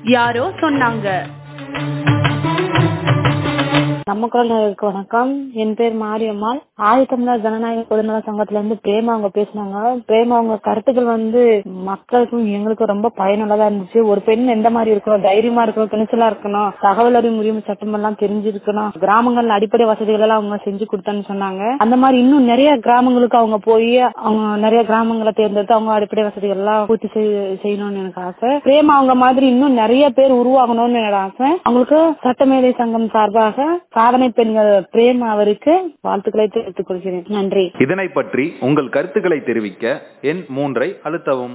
யாரோ சொன்னாங்க நம்ம குரலுக்கு வணக்கம் என் பேர் மாரியம்மாள் ஆதித்தமிழர் ஜனநாயக பொதுநல சங்கத்துல இருந்து பிரேமா அவங்க பேசினாங்க பிரேமா அவங்க கருத்துக்கள் வந்து மக்களுக்கும் எங்களுக்கும் ரொம்ப பயனுள்ளதா இருந்துச்சு ஒரு பெண் எந்த மாதிரி இருக்கணும் தைரியமா இருக்கணும் துணிச்சலா இருக்கணும் தகவல் அறிவு உரிமை சட்டம் எல்லாம் தெரிஞ்சிருக்கணும் கிராமங்கள்ல அடிப்படை வசதிகள் எல்லாம் அவங்க செஞ்சு கொடுத்தேன்னு சொன்னாங்க அந்த மாதிரி இன்னும் நிறைய கிராமங்களுக்கு அவங்க போய் அவங்க நிறைய கிராமங்களை தேர்ந்தெடுத்து அவங்க அடிப்படை வசதிகள் எல்லாம் பூர்த்தி செய்- செய்யணும்னு எனக்கு ஆசை பிரேமா அவங்க மாதிரி இன்னும் நிறைய பேர் உருவாகணும்னு எனக்கு ஆசை அவங்களுக்கு சட்டமேதை சங்கம் சார்பாக சாதனை பெண்கள் பிரேமா அவருக்கு வாழ்த்துக்களை தெரிவித்துக் கொள்கிறேன் நன்றி இதனை பற்றி உங்கள் கருத்துக்களை தெரிவிக்க எண் மூன்றை அழுத்தவும்